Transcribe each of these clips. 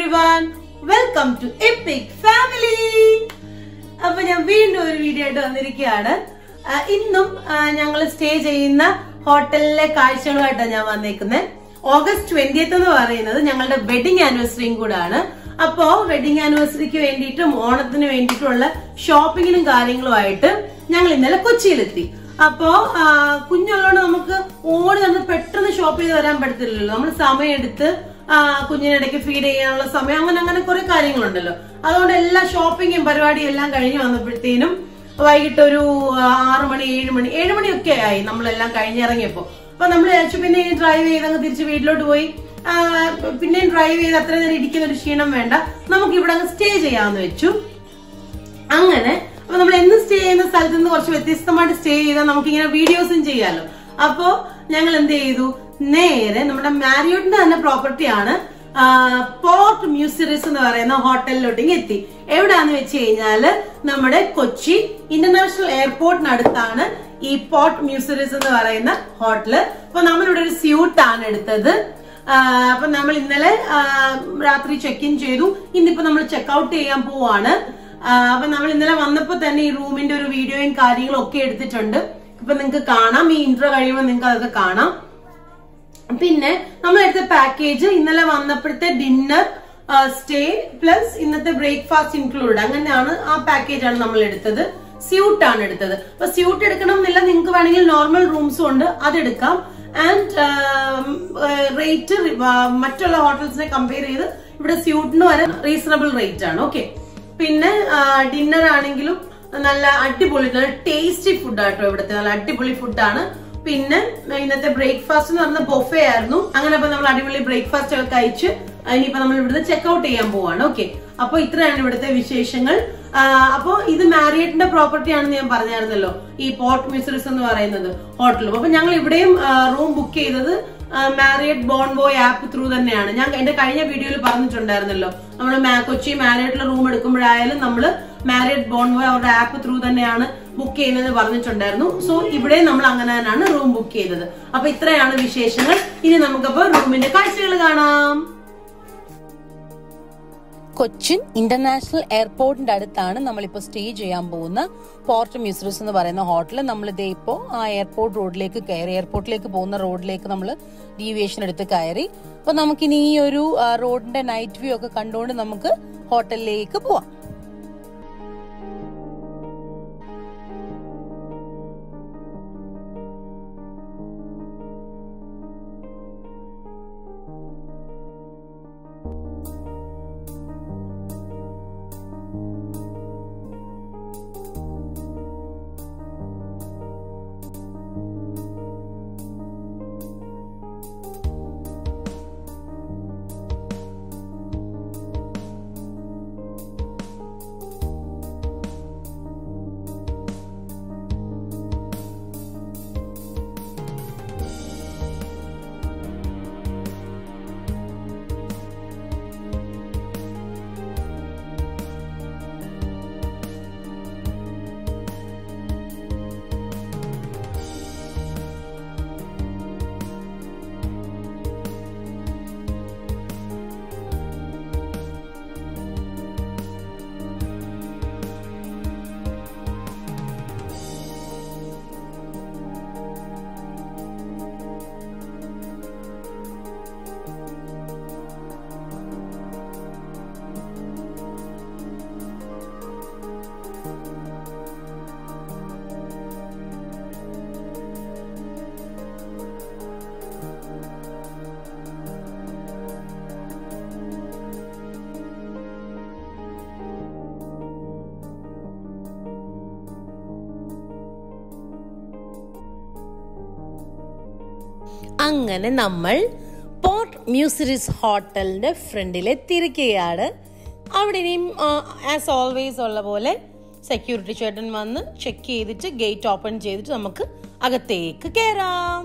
everyone welcome to epic family അപ്പൊ ഞാൻ വീണ്ടും ഒരു വീഡിയോ ആയിട്ട് വന്നിരിക്കുകയാണ് ആ, ഇന്നും ഞങ്ങൾ സ്റ്റേ ചെയ്യുന്ന ഹോട്ടലിലെ കാഴ്ചകളുമായിട്ടാണ് ഞാൻ വന്നേക്കുന്നത് ഓഗസ്റ്റ് ട്വന്റിയത്ത് എന്ന് പറയുന്നത് ഞങ്ങളുടെ വെഡിങ് ആനിവേഴ്സറിയും കൂടാണ് അപ്പോ വെഡിങ് ആനിവേഴ്സറിക്ക് വേണ്ടിയിട്ടും ഓണത്തിന് വേണ്ടിയിട്ടുള്ള ഷോപ്പിങ്ങിനും കാര്യങ്ങളുമായിട്ട് ഞങ്ങൾ ഇന്നലെ കൊച്ചിയിലെത്തി അപ്പോ ആ, കുഞ്ഞുള്ളതുകൊണ്ട് നമുക്ക് ഓടി നമ്മൾ പെട്ടെന്ന് ഷോപ്പ് ചെയ്ത് വരാൻ പറ്റത്തില്ലല്ലോ നമ്മൾ സമയമെടുത്ത് ആ, കുഞ്ഞിനിടയ്ക്ക് ഫീഡ് ചെയ്യാനുള്ള സമയം അങ്ങനെ അങ്ങനെ കുറെ കാര്യങ്ങളുണ്ടല്ലോ അതുകൊണ്ട് എല്ലാ ഷോപ്പിങ്ങും പരിപാടിയും എല്ലാം കഴിഞ്ഞ് വന്നപ്പോഴത്തേനും വൈകിട്ട് ഒരു ആറു മണി ഏഴ് മണി ഏഴ് മണിയൊക്കെ ആയി നമ്മളെല്ലാം കഴിഞ്ഞിറങ്ങിയപ്പോ അപ്പൊ നമ്മൾ വിചാരിച്ചു പിന്നെ ഈ ഡ്രൈവ് ചെയ്ത് അങ്ങ് തിരിച്ച് വീട്ടിലോട്ട് പോയി ആ, പിന്നെയും ഡ്രൈവ് ചെയ്ത് അത്ര നേരം ഇരിക്കുന്ന ഒരു ക്ഷീണം വേണ്ട നമുക്ക് ഇവിടെ അങ്ങ് സ്റ്റേ ചെയ്യാമെന്ന് വെച്ചു അങ്ങനെ അപ്പൊ നമ്മൾ എന്ന് സ്റ്റേ ചെയ്യുന്ന സ്ഥലത്ത് നിന്ന് കുറച്ച് വ്യത്യസ്തമായിട്ട് സ്റ്റേ ചെയ്താൽ നമുക്ക് ഇങ്ങനെ വീഡിയോസും ചെയ്യാലോ അപ്പോ ഞങ്ങൾ എന്ത് ചെയ്തു നേരെ നമ്മുടെ മാരിയോട്ടിന്റെ തന്നെ പ്രോപ്പർട്ടിയാണ് പോർട്ട് മ്യൂസിറിസ് എന്ന് പറയുന്ന ഹോട്ടലിലോട്ട് ഇങ്ങ് എത്തി എവിടാന്ന് വെച്ച് കഴിഞ്ഞാല് നമ്മുടെ കൊച്ചി ഇന്റർനാഷണൽ എയർപോർട്ടിനടുത്താണ് ഈ പോർട്ട് മ്യൂസിറിസ് എന്ന് പറയുന്ന ഹോട്ടല് അപ്പൊ നമ്മളിവിടെ ഒരു സ്യൂട്ടാണ് എടുത്തത് ആ, അപ്പൊ നമ്മൾ ഇന്നലെ ആ, രാത്രി ചെക്ക് ഇൻ ചെയ്തു ഇന്നിപ്പോ നമ്മൾ ചെക്ക് ഔട്ട് ചെയ്യാൻ പോവാണ് ആ, അപ്പൊ നമ്മൾ ഇന്നലെ വന്നപ്പോ തന്നെ ഈ റൂമിന്റെ ഒരു വീഡിയോയും കാര്യങ്ങളും ഒക്കെ എടുത്തിട്ടുണ്ട് ഇപ്പൊ നിങ്ങൾക്ക് കാണാം ഈ ഇൻട്രോ കഴിയുമ്പോൾ നിങ്ങൾക്ക് അതൊക്കെ കാണാം പിന്നെ നമ്മൾ എടുത്ത പാക്കേജ് ഇന്നലെ വന്നപ്പോഴത്തെ ഡിന്നർ സ്റ്റേ പ്ലസ് ഇന്നത്തെ ബ്രേക്ക്ഫാസ്റ്റ് ഇൻക്ലൂഡ് അങ്ങനെയാണ് ആ പാക്കേജ് ആണ് നമ്മൾ എടുത്തത് സ്യൂട്ട് ആണ് എടുത്തത് അപ്പൊ സ്യൂട്ട് എടുക്കണം എന്നില്ല നിങ്ങൾക്ക് വേണമെങ്കിൽ നോർമൽ റൂംസും ഉണ്ട് അതെടുക്കാം ആൻഡ് റേറ്റ് മറ്റുള്ള ഹോട്ടൽസിനെ കമ്പയർ ചെയ്ത് ഇവിടെ സ്യൂട്ടിന് വരെ റീസണബിൾ റേറ്റ് ആണ് ഓക്കെ പിന്നെ ഡിന്നർ ആണെങ്കിലും നല്ല അടിപൊളി നല്ല ടേസ്റ്റി ഫുഡ് ആട്ടോ ഇവിടുത്തെ നല്ല അടിപൊളി ഫുഡാണ് പിന്നെ ഇന്നത്തെ ബ്രേക്ക്ഫാസ്റ്റ് എന്ന് പറഞ്ഞ ബൊഫേ ആയിരുന്നു അങ്ങനെ അപ്പൊ നമ്മൾ അടിപൊളി ബ്രേക്ക്ഫാസ്റ്റ് ഒക്കെ കഴിച്ച് ഇനിയിപ്പോ നമ്മൾ ഇവിടുന്ന് ചെക്ക് ഔട്ട് ചെയ്യാൻ പോവാണ് ഓക്കെ അപ്പൊ ഇത്രയാണ് ഇവിടുത്തെ വിശേഷങ്ങൾ ആ, അപ്പൊ ഇത് മാരിയറ്റിന്റെ പ്രോപ്പർട്ടി ആണെന്ന് ഞാൻ പറഞ്ഞായിരുന്നല്ലോ ഈ പോർട്ട് മ്യൂസിറിസ് എന്ന് പറയുന്നത് ഹോട്ടലും അപ്പൊ ഞങ്ങൾ ഇവിടെയും റൂം ബുക്ക് ചെയ്തത് Marriott Bonvoy app through തന്നെയാണ് ഞാൻ എന്റെ കഴിഞ്ഞ വീഡിയോയിൽ പറഞ്ഞിട്ടുണ്ടായിരുന്നല്ലോ നമ്മൾ കൊച്ചി മാരിയറ്റിലെ റൂം എടുക്കുമ്പോഴായാലും നമ്മൾ മാരിയറ്റ് ബോൺ ബോയ് അവരുടെ ആപ്പ് ത്രൂ തന്നെയാണ് ബുക്ക് ചെയ്യുന്നത് പറഞ്ഞിട്ടുണ്ടായിരുന്നു സോ ഇവിടെ നമ്മൾ അങ്ങനെ തന്നെയാണ് റൂം ബുക്ക് ചെയ്തത് അപ്പൊ ഇത്രയാണ് വിശേഷങ്ങൾ ഇനി നമുക്കപ്പോ റൂമിന്റെ കാഴ്ചകൾ കാണാം കൊച്ചിൻ ഇന്റർനാഷണൽ എയർപോർട്ടിന്റെ അടുത്താണ് നമ്മളിപ്പോൾ സ്റ്റേ ചെയ്യാൻ പോകുന്ന പോർട്ട് മ്യൂസിറസ് എന്ന് പറയുന്ന ഹോട്ടൽ നമ്മൾ ഇതേ ഇപ്പോൾ ആ എയർപോർട്ട് റോഡിലേക്ക് കയറി എയർപോർട്ടിലേക്ക് പോകുന്ന റോഡിലേക്ക് നമ്മൾ ഡീവിയേഷൻ എടുത്ത് കയറി അപ്പൊ നമുക്കിനി ഈ ഒരു ആ, റോഡിന്റെ നൈറ്റ് വ്യൂ ഒക്കെ കണ്ടുകൊണ്ട് നമുക്ക് ഹോട്ടലിലേക്ക് പോവാം അങ്ങനെ നമ്മൾ പോർട്ട് മ്യൂസിറിസ് ഹോട്ടലിന്റെ ഫ്രണ്ടിൽ എത്തിയിരിക്കുകയാണ് അവിടെ ഇനിയും ആസ് ഓൾവേസ് ഉള്ള പോലെ സെക്യൂരിറ്റി ചേട്ടൻ വന്ന് ചെക്ക് ചെയ്തിട്ട് ഗേറ്റ് ഓപ്പൺ ചെയ്തിട്ട് നമുക്ക് അകത്തേക്ക് കയറാം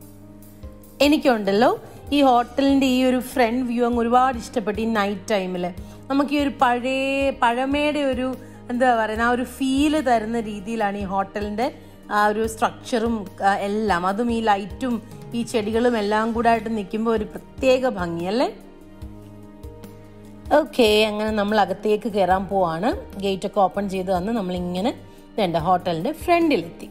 എനിക്കുണ്ടല്ലോ ഈ ഹോട്ടലിന്റെ ഈ ഒരു ഫ്രണ്ട് വ്യൂ അങ്ങ് ഒരുപാട് ഇഷ്ടപ്പെട്ടു ഈ നൈറ്റ് ടൈമിൽ നമുക്ക് ഈ ഒരു പഴയ പഴമയുടെ ഒരു എന്താ പറയുക ആ ഒരു ഫീല് തരുന്ന രീതിയിലാണ് ഈ ഹോട്ടലിന്റെ ആ ഒരു സ്ട്രക്ചറും ആ, എല്ലാം അതും ഈ ലൈറ്റും ഈ ചെടികളും എല്ലാം കൂടെ ആയിട്ട് നിൽക്കുമ്പോൾ ഒരു പ്രത്യേക ഭംഗിയല്ലേ ഓക്കെ അങ്ങനെ നമ്മൾ അകത്തേക്ക് കയറാൻ പോവാണ് ഗേറ്റ് ഒക്കെ ഓപ്പൺ ചെയ്ത് വന്ന് നമ്മളിങ്ങനെ വേണ്ട ഹോട്ടലിന്റെ ഫ്രണ്ടിലെത്തി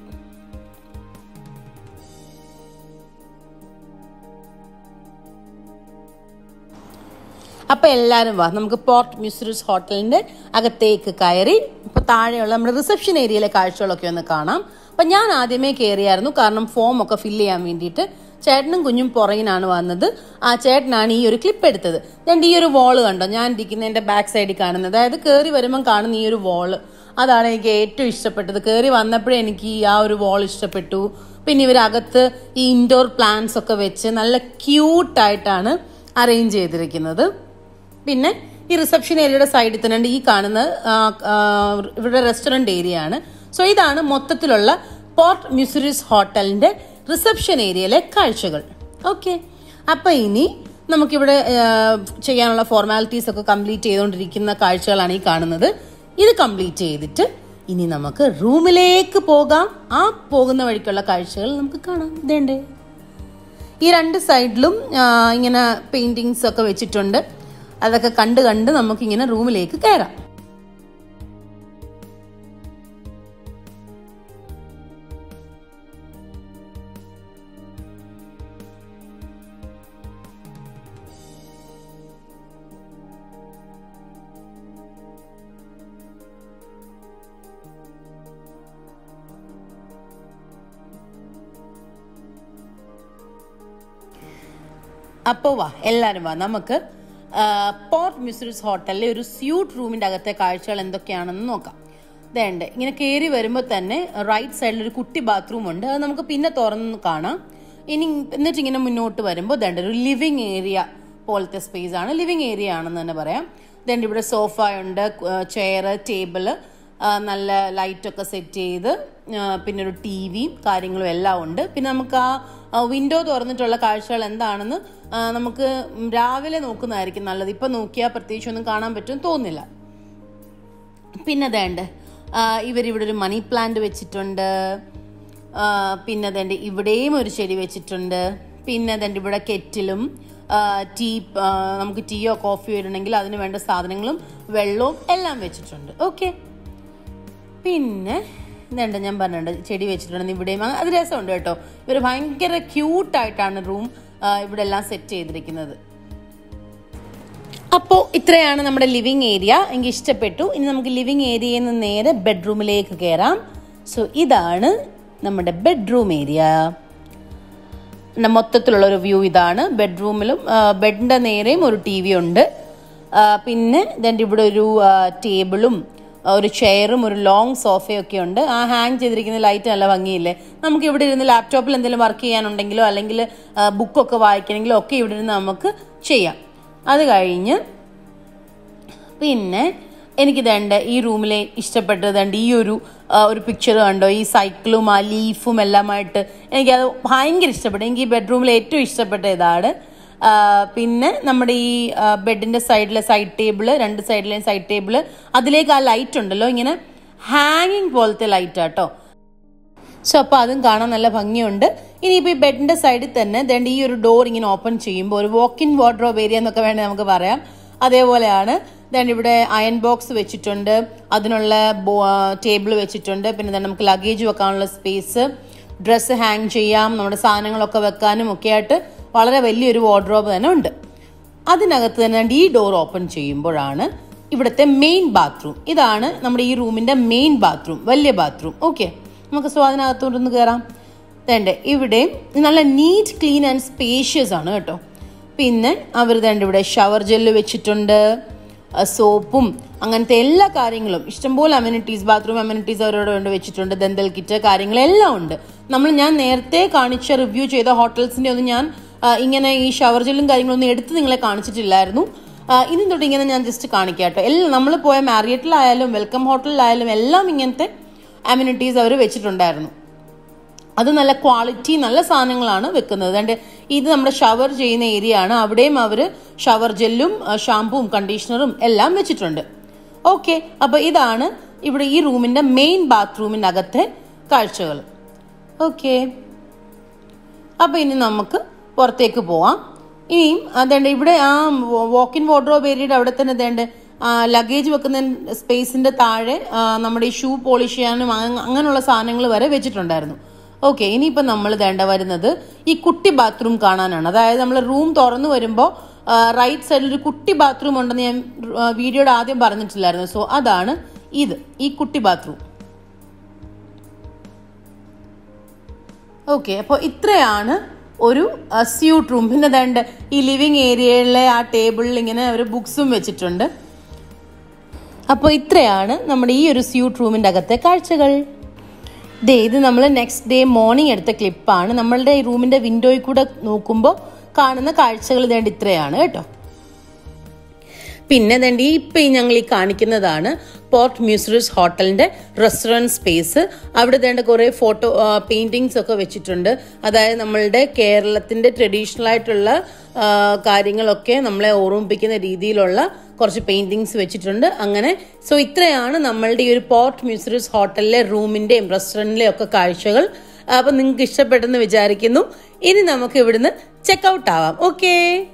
അപ്പൊ എല്ലാരും വാ നമുക്ക് പോർട്ട് മ്യൂസിറസ് ഹോട്ടലിന്റെ അകത്തേക്ക് കയറി ഇപ്പൊ താഴെയുള്ള നമ്മുടെ റിസപ്ഷൻ ഏരിയയിലെ കാഴ്ചകളൊക്കെ ഒന്ന് കാണാം അപ്പൊ ഞാൻ ആദ്യമേ കയറിയായിരുന്നു കാരണം ഫോം ഒക്കെ ഫില്ല് ചെയ്യാൻ വേണ്ടിയിട്ട് ചേട്ടനും കുഞ്ഞും പുറകിനാണ് വന്നത് ആ ചേട്ടനാണ് ഈ ഒരു ക്ലിപ്പ് എടുത്തത് രണ്ട് ഈ ഒരു വോള് കണ്ടോ ഞാൻ ഇരിക്കുന്നതിന്റെ ബാക്ക് സൈഡിൽ കാണുന്നത് അതായത് കയറി വരുമ്പം കാണുന്ന ഈ ഒരു വോള് അതാണ് എനിക്ക് ഏറ്റവും ഇഷ്ടപ്പെട്ടത് കയറി വന്നപ്പോഴേ എനിക്ക് ഈ ആ ഒരു വോൾ ഇഷ്ടപ്പെട്ടു പിന്നെ ഇവരകത്ത് ഈ ഇൻഡോർ പ്ലാന്റ്സ് ഒക്കെ വെച്ച് നല്ല ക്യൂട്ടായിട്ടാണ് അറേഞ്ച് ചെയ്തിരിക്കുന്നത് പിന്നെ ഈ റിസപ്ഷൻ ഏരിയയുടെ സൈഡിൽ തന്നെ ഉണ്ട് ഈ കാണുന്ന ആ, ആ, ഇവരുടെ റെസ്റ്റോറന്റ് ഏരിയ ആണ് സോ ഇതാണ് മൊത്തത്തിലുള്ള പോർട്ട് മ്യൂസിറിസ് ഹോട്ടലിന്റെ റിസപ്ഷൻ ഏരിയയിലെ കാഴ്ചകൾ ഓക്കെ അപ്പൊ ഇനി നമുക്കിവിടെ ആ, ചെയ്യാനുള്ള ഫോർമാലിറ്റീസ് ഒക്കെ കംപ്ലീറ്റ് ചെയ്തുകൊണ്ടിരിക്കുന്ന കാഴ്ചകളാണ് ഈ കാണുന്നത് ഇത് കംപ്ലീറ്റ് ചെയ്തിട്ട് ഇനി നമുക്ക് റൂമിലേക്ക് പോകാം ആ പോകുന്ന വഴിക്കുള്ള കാഴ്ചകൾ നമുക്ക് കാണാം ഇതേണ്ടേ ഈ രണ്ട് സൈഡിലും ആ, ഇങ്ങനെ പെയിന്റിങ്സ് ഒക്കെ വെച്ചിട്ടുണ്ട് അതൊക്കെ കണ്ട് കണ്ട് നമുക്കിങ്ങനെ റൂമിലേക്ക് കയറാം അപ്പോൾ വാ എല്ലാവരും വാ നമുക്ക് ആ, പോർട്ട് മ്യൂസിറിസ് ഹോട്ടലിലെ ഒരു സ്യൂട്ട് റൂമിന്റെ അകത്തെ കാഴ്ചകൾ എന്തൊക്കെയാണെന്ന് നോക്കാം വേണ്ട ഇങ്ങനെ കയറി വരുമ്പോൾ തന്നെ റൈറ്റ് സൈഡിൽ ഒരു കുട്ടി ബാത്റൂം ഉണ്ട് അത് നമുക്ക് പിന്നെ തുറന്ന് കാണാം ഇനി എന്നിട്ട് ഇങ്ങനെ മുന്നോട്ട് വരുമ്പോൾ ദണ്ട് ഒരു ലിവിങ് ഏരിയ പോലത്തെ സ്പേസ് ആണ് ലിവിങ് ഏരിയ ആണെന്ന് തന്നെ പറയാം ദണ്ട് ഇവിടെ സോഫ ഉണ്ട് ചെയർ ടേബിള് നല്ല ലൈറ്റൊക്കെ സെറ്റ് ചെയ്ത് ആ, പിന്നെ ഒരു ടി വിയും കാര്യങ്ങളും എല്ലാം ഉണ്ട് പിന്നെ നമുക്ക് ആ വിൻഡോ തുറന്നിട്ടുള്ള കാഴ്ചകൾ എന്താണെന്ന് ആ, നമുക്ക് രാവിലെ നോക്കുന്നതായിരിക്കും നല്ലത് ഇപ്പം നോക്കിയാൽ പ്രത്യേകിച്ച് ഒന്നും കാണാൻ പറ്റും തോന്നില്ല പിന്നെ അതേണ്ട ഇവരിവിടെ ഒരു മണി പ്ലാന്റ് വെച്ചിട്ടുണ്ട് ആ, പിന്നെ അതേണ്ട ഇവിടെയും ഒരു ചെടി വെച്ചിട്ടുണ്ട് പിന്നെ അതേണ്ട ഇവിടെ കെറ്റിലും ആ, ടീ ആ, നമുക്ക് ടീയോ കോഫിയോ ഇടണമെങ്കിൽ അതിന് വേണ്ട സാധനങ്ങളും വെള്ളവും എല്ലാം വെച്ചിട്ടുണ്ട് ഓക്കെ പിന്നെ ഇതുണ്ട് ഞാൻ പറഞ്ഞിട്ടുണ്ട് ചെടി വെച്ചിട്ടുണ്ട് ഇവിടെയും അങ്ങ് അത് രസമുണ്ട് കേട്ടോ ഇവർ ഭയങ്കര ക്യൂട്ടായിട്ടാണ് റൂം ഇവിടെ എല്ലാം സെറ്റ് ചെയ്തിരിക്കുന്നത് അപ്പോൾ ഇത്രയാണ് നമ്മുടെ ലിവിങ് ഏരിയ എനിക്ക് ഇഷ്ടപ്പെട്ടു ഇനി നമുക്ക് ലിവിങ് ഏരിയയിൽ നിന്ന് നേരെ ബെഡ്റൂമിലേക്ക് കയറാം സോ ഇതാണ് നമ്മുടെ ബെഡ്റൂം ഏരിയ പിന്നെ മൊത്തത്തിലുള്ള ഒരു വ്യൂ ഇതാണ് ബെഡ്റൂമിലും ബെഡിന്റെ നേരെയും ഒരു ടി വി ഉണ്ട് ആ, പിന്നെ ഇതിൻ്റെ ഇവിടെ ഒരു ആ, ടേബിളും ആ, ഒരു ചെയറും ഒരു ലോങ് സോഫയും ഒക്കെ ഉണ്ട് ആ ഹാങ് ചെയ്തിരിക്കുന്ന ലൈറ്റ് നല്ല ഭംഗിയില്ലേ നമുക്ക് ഇവിടെ ഇരുന്ന് ലാപ്ടോപ്പിൽ എന്തെങ്കിലും വർക്ക് ചെയ്യാനുണ്ടെങ്കിലോ അല്ലെങ്കിൽ ബുക്കൊക്കെ വായിക്കണമെങ്കിലോ ഒക്കെ ഇവിടെ ഇരുന്ന് നമുക്ക് ചെയ്യാം അത് കഴിഞ്ഞ് പിന്നെ എനിക്ക് വേണ്ട ഈ റൂമിലെ ഇഷ്ടപ്പെട്ടത് ദണ്ട് ഈ ഒരു ആ, ഒരു പിക്ചർ കണ്ടോ ഈ സൈക്കിളും ആ ലീഫും എല്ലാമായിട്ട് എനിക്കത് ഭയങ്കര ഇഷ്ടപ്പെട്ടു എനിക്ക് ഈ ബെഡ്റൂമിൽ ഏറ്റവും ഇഷ്ടപ്പെട്ട ഇതാണ് ആ, പിന്നെ നമ്മുടെ ഈ ബെഡിന്റെ സൈഡിലെ സൈഡ് ടേബിള് രണ്ട് സൈഡിലെയും സൈഡ് ടേബിള് അതിലേക്ക് ആ ലൈറ്റ് ഉണ്ടല്ലോ ഇങ്ങനെ ഹാങ്ങിങ് പോലത്തെ ലൈറ്റ് ആട്ടോ സോ അപ്പോൾ അതും കാണാൻ നല്ല ഭംഗിയുണ്ട് ഇനിയിപ്പോൾ ഈ ബെഡിന്റെ സൈഡിൽ തന്നെ ദണ്ട് ഈ ഒരു ഡോർ ഇങ്ങനെ ഓപ്പൺ ചെയ്യുമ്പോൾ ഒരു വാക്ക് ഇൻ വാർഡ്രോബ് ഏരിയ എന്നൊക്കെ വേണേൽ നമുക്ക് പറയാം അതേപോലെയാണ് ദണ്ട് ഇവിടെ അയൺ ബോക്സ് വെച്ചിട്ടുണ്ട് അതിനുള്ള ടേബിൾ വെച്ചിട്ടുണ്ട് പിന്നെ ദണ്ട് നമുക്ക് ലഗേജ് വെക്കാനുള്ള സ്പേസ് ഡ്രസ്സ് ഹാങ് ചെയ്യാം നമ്മുടെ സാധനങ്ങളൊക്കെ വെക്കാനും ഒക്കെ ആയിട്ട് വളരെ വലിയൊരു വാർഡ്രോബ് തന്നെ ഉണ്ട് അതിനകത്ത് തന്നെ ഈ ഡോർ ഓപ്പൺ ചെയ്യുമ്പോഴാണ് ഇവിടുത്തെ മെയിൻ ബാത്റൂം ഇതാണ് നമ്മുടെ ഈ റൂമിന്റെ മെയിൻ ബാത്റൂം വലിയ ബാത്റൂം ഓക്കെ നമുക്ക് സോ അതിനകത്തോട്ടൊന്ന് കയറാം വേണ്ടേ ഇവിടെ നല്ല നീറ്റ് ക്ലീൻ ആൻഡ് സ്പേഷ്യസ് ആണ് കേട്ടോ പിന്നെ അവർ തന്നെ ഇവിടെ ഷവർ ജെല്ല് വെച്ചിട്ടുണ്ട് സോപ്പും അങ്ങനത്തെ എല്ലാ കാര്യങ്ങളും ഇഷ്ടംപോലെ അമ്യൂണിറ്റീസ് ബാത്റൂം അമ്യൂണിറ്റീസ് അവരോട് കൊണ്ട് വെച്ചിട്ടുണ്ട് ദന്തൽ കിറ്റ് കാര്യങ്ങളെല്ലാം ഉണ്ട് നമ്മൾ ഞാൻ നേരത്തെ കാണിച്ച റിവ്യൂ ചെയ്ത ഹോട്ടൽസിന്റെ ഒന്നും ഞാൻ ആ, ഇങ്ങനെ ഈ ഷവർ ജെല്ലും കാര്യങ്ങളൊന്നും എടുത്ത് നിങ്ങളെ കാണിച്ചിട്ടില്ലായിരുന്നു ആ, ഇനി തൊട്ട് ഇങ്ങനെ ഞാൻ ജസ്റ്റ് കാണിക്കാം കേട്ടോ എല്ലാം നമ്മൾ പോയ മാരിയറ്റിലായാലും വെൽക്കം ഹോട്ടലിലായാലും എല്ലാം ഇങ്ങനത്തെ അമ്യൂണിറ്റീസ് അവർ വെച്ചിട്ടുണ്ടായിരുന്നു അത് നല്ല ക്വാളിറ്റി നല്ല സാധനങ്ങളാണ് വെക്കുന്നത് അതുകൊണ്ട് ഇത് നമ്മുടെ ഷവർ ചെയ്യുന്ന ഏരിയ ആണ് അവിടെയും അവർ ഷവർ ജെല്ലും ഷാമ്പുവും കണ്ടീഷണറും എല്ലാം വെച്ചിട്ടുണ്ട് ഓക്കെ അപ്പൊ ഇതാണ് ഇവിടെ ഈ റൂമിന്റെ മെയിൻ ബാത്റൂമിന്റെ അകത്തെ കാഴ്ചകൾ ഓക്കെ അപ്പൊ ഇനി നമുക്ക് പുറത്തേക്ക് പോവാം ഇനിയും അതേണ്ട ഇവിടെ ആ വാക്കിൻ വാർഡ്രോബ് ഏരിയയുടെ അവിടെ തന്നെ അതേണ്ട ലഗേജ് വെക്കുന്ന സ്പേസിന്റെ താഴെ ആ, നമ്മുടെ ഈ ഷൂ പോളിഷ് ചെയ്യാനും അങ്ങ- അങ്ങനെയുള്ള സാധനങ്ങൾ വരെ വെച്ചിട്ടുണ്ടായിരുന്നു ഓക്കെ ഇനിയിപ്പോൾ നമ്മൾ വേണ്ട വരുന്നത് ഈ കുട്ടി ബാത്റൂം കാണാനാണ് അതായത് നമ്മൾ റൂം തുറന്നു വരുമ്പോൾ റൈറ്റ് സൈഡിൽ ഒരു കുട്ടി ബാത്റൂം ഉണ്ടെന്ന് ഞാൻ ആ, വീഡിയോയുടെ ആദ്യം പറഞ്ഞിട്ടില്ലായിരുന്നു സോ അതാണ് ഇത് ഈ കുട്ടി ബാത്റൂം ഓക്കെ അപ്പോൾ ഇത്രയാണ് ഒരു സ്യൂട്ട് റൂം പിന്നെ വേണ്ട ഈ ലിവിങ് ഏരിയയിലെ ആ ടേബിളിൽ ഇങ്ങനെ ഒരു ബുക്സും വെച്ചിട്ടുണ്ട് അപ്പോൾ ഇത്രയാണ് നമ്മുടെ ഈ ഒരു സ്യൂട്ട് റൂമിൻ്റെ അകത്തെ കാഴ്ചകൾ ദേ ഇത് നമ്മൾ നെക്സ്റ്റ് ഡേ മോർണിംഗ് എടുത്ത ക്ലിപ്പാണ് നമ്മളുടെ ഈ റൂമിൻ്റെ വിൻഡോയിൽ കൂടെ നോക്കുമ്പോൾ കാണുന്ന കാഴ്ചകൾ ഇതേണ്ട ഇത്രയാണ് കേട്ടോ പിന്നെ ദണ്ട് ഈ ഇപ്പം ഈ ഞങ്ങൾ ഈ കാണിക്കുന്നതാണ് പോർട്ട് മ്യൂസിറസ് ഹോട്ടലിന്റെ റെസ്റ്റോറൻറ്റ് സ്പേസ് അവിടെ വേണ്ട കുറേ ഫോട്ടോ പെയിന്റിങ്സ് ഒക്കെ വെച്ചിട്ടുണ്ട് അതായത് നമ്മളുടെ കേരളത്തിന്റെ ട്രഡീഷണൽ ആയിട്ടുള്ള ആ, കാര്യങ്ങളൊക്കെ നമ്മളെ ഓർമ്മിപ്പിക്കുന്ന രീതിയിലുള്ള കുറച്ച് പെയിന്റിങ്സ് വെച്ചിട്ടുണ്ട് അങ്ങനെ സോ ഇത്രയാണ് നമ്മളുടെ ഈ ഒരു പോർട്ട് മ്യൂസിറസ് ഹോട്ടലിലെ റൂമിന്റെയും റെസ്റ്റോറൻറ്റിലെയും ഒക്കെ കാഴ്ചകൾ അപ്പം നിങ്ങൾക്ക് ഇഷ്ടപ്പെട്ടെന്ന് വിചാരിക്കുന്നു ഇനി നമുക്ക് ഇവിടുന്ന് ചെക്കൗട്ട് ആവാം ഓക്കേ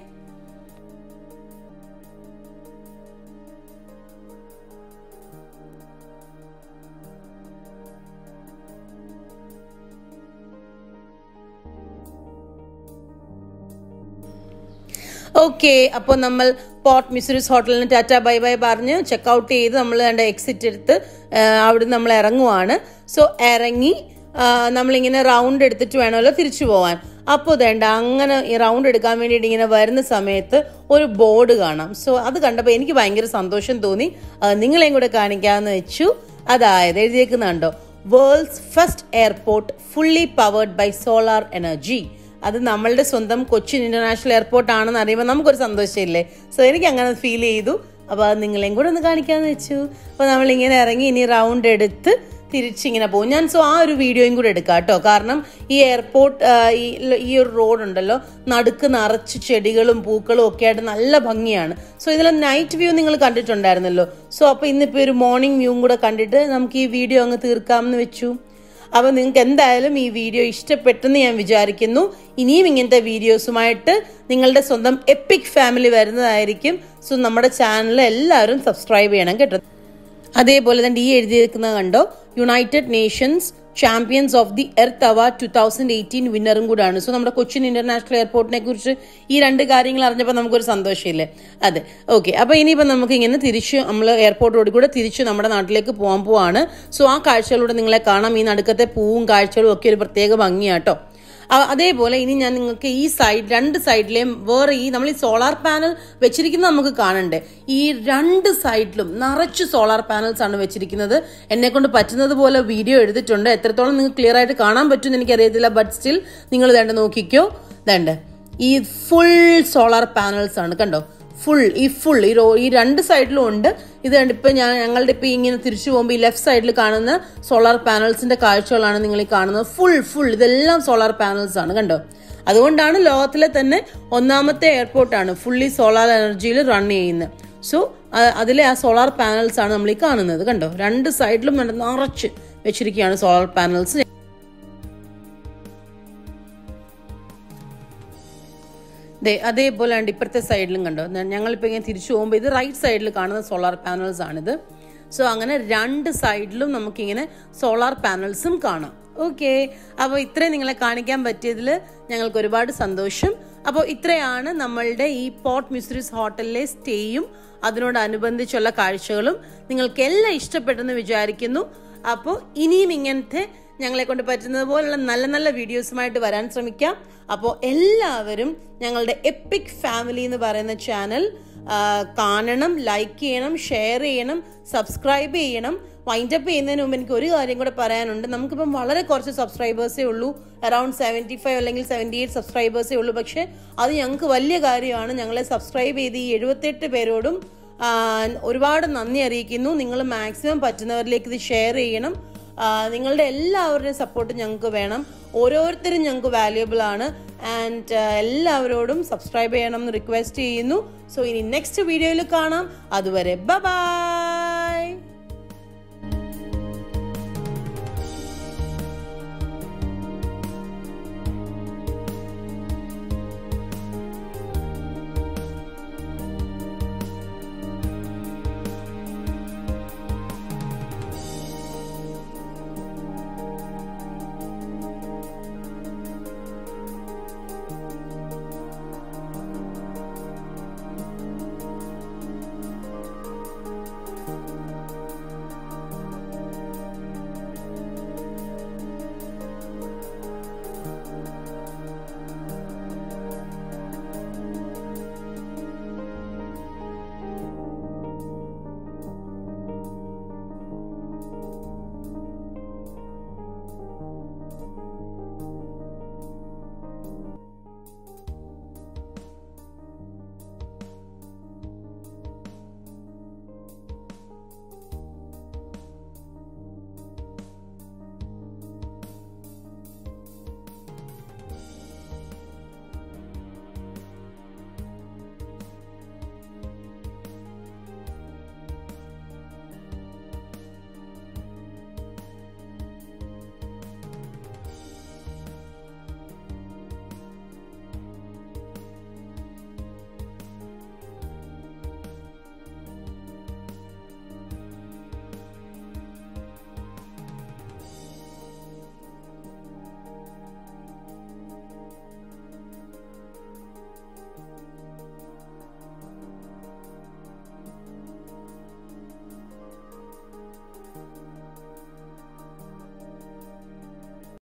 ഓക്കെ അപ്പോൾ നമ്മൾ പോർട്ട് മിസറിസ് ഹോട്ടലിന് ടാറ്റ ബൈ ബൈ പറഞ്ഞ് ചെക്കൗട്ട് ചെയ്ത് നമ്മൾ വേണ്ട എക്സിറ്റ് എടുത്ത് ആ, അവിടെ നമ്മൾ ഇറങ്ങുവാണ് സോ ഇറങ്ങി ആ, നമ്മളിങ്ങനെ റൗണ്ട് എടുത്തിട്ട് വേണമല്ലോ തിരിച്ചു പോവാൻ അപ്പോൾ വേണ്ട അങ്ങനെ ഈ റൗണ്ട് എടുക്കാൻ വേണ്ടിയിട്ട് ഇങ്ങനെ വരുന്ന സമയത്ത് ഒരു ബോർഡ് കാണാം സോ അത് കണ്ടപ്പോൾ എനിക്ക് ഭയങ്കര സന്തോഷം തോന്നി അത് നിങ്ങളെയും കൂടെ കാണിക്കാമെന്ന് വെച്ചു അതായത് എഴുതിയേക്കുന്നുണ്ടോ world's first airport fully powered by solar energy അത് നമ്മളുടെ സ്വന്തം കൊച്ചിൻ ഇന്റർനാഷണൽ എയർപോർട്ട് ആണെന്ന് അറിയുമ്പോൾ നമുക്കൊരു സന്തോഷമില്ലേ സോ എനിക്ക് അങ്ങനെ ഫീൽ ചെയ്തു അപ്പോൾ അത് നിങ്ങളെയും കൂടെ ഒന്ന് കാണിക്കാമെന്ന് വെച്ചു അപ്പോൾ നമ്മളിങ്ങനെ ഇറങ്ങി ഇനി റൗണ്ട് എടുത്ത് തിരിച്ചിങ്ങനെ പോകും ഞാൻ സോ ആ ഒരു വീഡിയോയും കൂടെ എടുക്കാം കേട്ടോ കാരണം ഈ എയർപോർട്ട് ഈ ഈ ഒരു റോഡ് ഉണ്ടല്ലോ നടുക്ക് നിറച്ച് ചെടികളും പൂക്കളും ഒക്കെ ആയിട്ട് നല്ല ഭംഗിയാണ് സോ ഇതിൽ നൈറ്റ് വ്യൂ നിങ്ങൾ കണ്ടിട്ടുണ്ടായിരുന്നല്ലോ സോ അപ്പോൾ ഇന്നിപ്പോൾ ഒരു മോർണിംഗ് വ്യൂവും കൂടെ കണ്ടിട്ട് നമുക്ക് ഈ വീഡിയോ അങ്ങ് തീർക്കാമെന്ന് വെച്ചു അപ്പോൾ നിങ്ങൾക്ക് എന്തായാലും ഈ വീഡിയോ ഇഷ്ടപ്പെട്ടെന്ന് ഞാൻ വിചാരിക്കുന്നു ഇനിയും ഇങ്ങനത്തെ വീഡിയോസുമായിട്ട് നിങ്ങളുടെ സ്വന്തം എപ്പിക് ഫാമിലി വരുന്നതായിരിക്കും സോ നമ്മുടെ ചാനൽ എല്ലാവരും സബ്സ്ക്രൈബ് ചെയ്യണം കേട്ടോ അതേപോലെ തന്നെ ഈ എഴുതിയിരിക്കുന്നത് കണ്ടോ United Nations Champions of the Earth award two thousand eighteen വിന്നറും കൂടാണ് സോ നമ്മുടെ കൊച്ചിൻ ഇന്റർനാഷണൽ എയർപോർട്ടിനെ കുറിച്ച് ഈ രണ്ട് കാര്യങ്ങൾ അറിഞ്ഞപ്പോൾ നമുക്കൊരു സന്തോഷമില്ലേ അതെ ഓക്കെ അപ്പൊ ഇനിയിപ്പോൾ നമുക്ക് ഇങ്ങനെ തിരിച്ച് നമ്മൾ എയർപോർട്ട് റോഡിൽ കൂടെ തിരിച്ച് നമ്മുടെ നാട്ടിലേക്ക് പോകാൻ പോവാണ് സോ ആ കാഴ്ചകളിലൂടെ നിങ്ങളെ കാണാം ഈ നടുക്കത്തെ പൂവും കാഴ്ചകളും ഒക്കെ ഒരു പ്രത്യേക ഭംഗിയാട്ടോ അ- അതേപോലെ ഇനി ഞാൻ നിങ്ങൾക്ക് ഈ സൈഡ് രണ്ട് സൈഡിലെയും വേറെ ഈ നമ്മൾ ഈ സോളാർ പാനൽ വെച്ചിരിക്കുന്നത് നമുക്ക് കാണണ്ടേ ഈ രണ്ട് സൈഡിലും നിറച്ച് സോളാർ പാനൽസ് ആണ് വെച്ചിരിക്കുന്നത് എന്നെ കൊണ്ട് പറ്റുന്നത് പോലെ വീഡിയോ എടുത്തിട്ടുണ്ട് എത്രത്തോളം നിങ്ങൾക്ക് ക്ലിയർ ആയിട്ട് കാണാൻ പറ്റുമെന്ന് എനിക്കറിയത്തില്ല ബട്ട് സ്റ്റിൽ നിങ്ങൾ വേണ്ട നോക്കിക്കോ വേണ്ട ഈ ഫുൾ സോളാർ പാനൽസ് ആണ് കണ്ടോ ഫുൾ ഈ ഫുൾ ഈ റോ ഈ രണ്ട് സൈഡിലും ഉണ്ട് ഇത് കണ്ട് ഇപ്പൊ ഞാൻ ഞങ്ങളുടെ ഇപ്പൊ ഇങ്ങനെ തിരിച്ചു പോകുമ്പോൾ ഈ ലെഫ്റ്റ് സൈഡിൽ കാണുന്ന സോളാർ പാനൽസിന്റെ കാഴ്ചകളാണ് നിങ്ങൾ ഈ കാണുന്നത് ഫുൾ ഫുൾ ഇതെല്ലാം സോളാർ പാനൽസ് ആണ് കണ്ടോ അതുകൊണ്ടാണ് ലോകത്തിലെ തന്നെ ഒന്നാമത്തെ എയർപോർട്ടാണ് ഫുള്ളി സോളാർ എനർജിയിൽ റൺ ചെയ്യുന്നത് സോ അതിലെ ആ സോളാർ പാനൽസ് ആണ് നമ്മൾ ഈ കാണുന്നത് കണ്ടോ രണ്ട് സൈഡിലും നല്ല നിറച്ച് വെച്ചിരിക്കുകയാണ് സോളാർ പാനൽസ് ദേ അതേപോലെ ഉണ്ട് ഇപ്പുറത്തെ സൈഡിലും കണ്ടോ ഞാൻ- ഞങ്ങളിപ്പോൾ ഇങ്ങനെ തിരിച്ചു പോകുമ്പോൾ ഇത് റൈറ്റ് സൈഡിൽ കാണുന്ന സോളാർ പാനൽസ് ആണിത് സോ അങ്ങനെ രണ്ട് സൈഡിലും നമുക്കിങ്ങനെ സോളാർ പാനൽസും കാണാം ഓക്കെ അപ്പോൾ ഇത്രയും നിങ്ങളെ കാണിക്കാൻ പറ്റിയതിൽ ഞങ്ങൾക്ക് ഒരുപാട് സന്തോഷം അപ്പോൾ ഇത്രയാണ് നമ്മളുടെ ഈ പോർട്ട് മിസ്രിസ് ഹോട്ടലിലെ സ്റ്റേയും അതിനോടനുബന്ധിച്ചുള്ള കാഴ്ചകളും നിങ്ങൾക്ക് എല്ലാം ഇഷ്ടപ്പെട്ടെന്ന് വിചാരിക്കുന്നു അപ്പോൾ ഇനിയും ഇങ്ങനത്തെ ഞങ്ങളെ കൊണ്ട് പറ്റുന്നത് പോലുള്ള നല്ല നല്ല വീഡിയോസുമായിട്ട് വരാൻ ശ്രമിക്കാം അപ്പോൾ എല്ലാവരും ഞങ്ങളുടെ എപ്പിക് ഫാമിലി എന്ന് പറയുന്ന ചാനൽ കാണണം ലൈക്ക് ചെയ്യണം ഷെയർ ചെയ്യണം സബ്സ്ക്രൈബ് ചെയ്യണം വൈൻഡപ്പ് ചെയ്യുന്നതിന് മുമ്പ് എനിക്ക് ഒരു കാര്യം കൂടെ പറയാനുണ്ട് നമുക്കിപ്പം വളരെ കുറച്ച് സബ്സ്ക്രൈബേഴ്സേ ഉള്ളൂ അറൌണ്ട് സെവൻറ്റി ഫൈവ് അല്ലെങ്കിൽ സെവൻറ്റി എയ്റ്റ് സബ്സ്ക്രൈബേഴ്സേ ഉള്ളൂ പക്ഷേ അത് ഞങ്ങൾക്ക് വലിയ കാര്യമാണ് ഞങ്ങളെ സബ്സ്ക്രൈബ് ചെയ്ത് ഈ എഴുപത്തെട്ട് പേരോടും ആ, ഒരുപാട് നന്ദി അറിയിക്കുന്നു നിങ്ങൾ മാക്സിമം പറ്റുന്നവരിലേക്ക് ഇത് ഷെയർ ചെയ്യണം ആ, നിങ്ങളുടെ എല്ലാവരുടെയും സപ്പോർട്ട് ഞങ്ങൾക്ക് വേണം ഓരോരുത്തരും ഞങ്ങൾക്ക് വാല്യുബിൾ ആണ് ആൻഡ് എല്ലാവരോടും സബ്സ്ക്രൈബ് ചെയ്യണം എന്ന് റിക്വസ്റ്റ് ചെയ്യുന്നു സോ ഇനി നെക്സ്റ്റ് വീഡിയോയിൽ കാണാം അതുവരെ ബൈ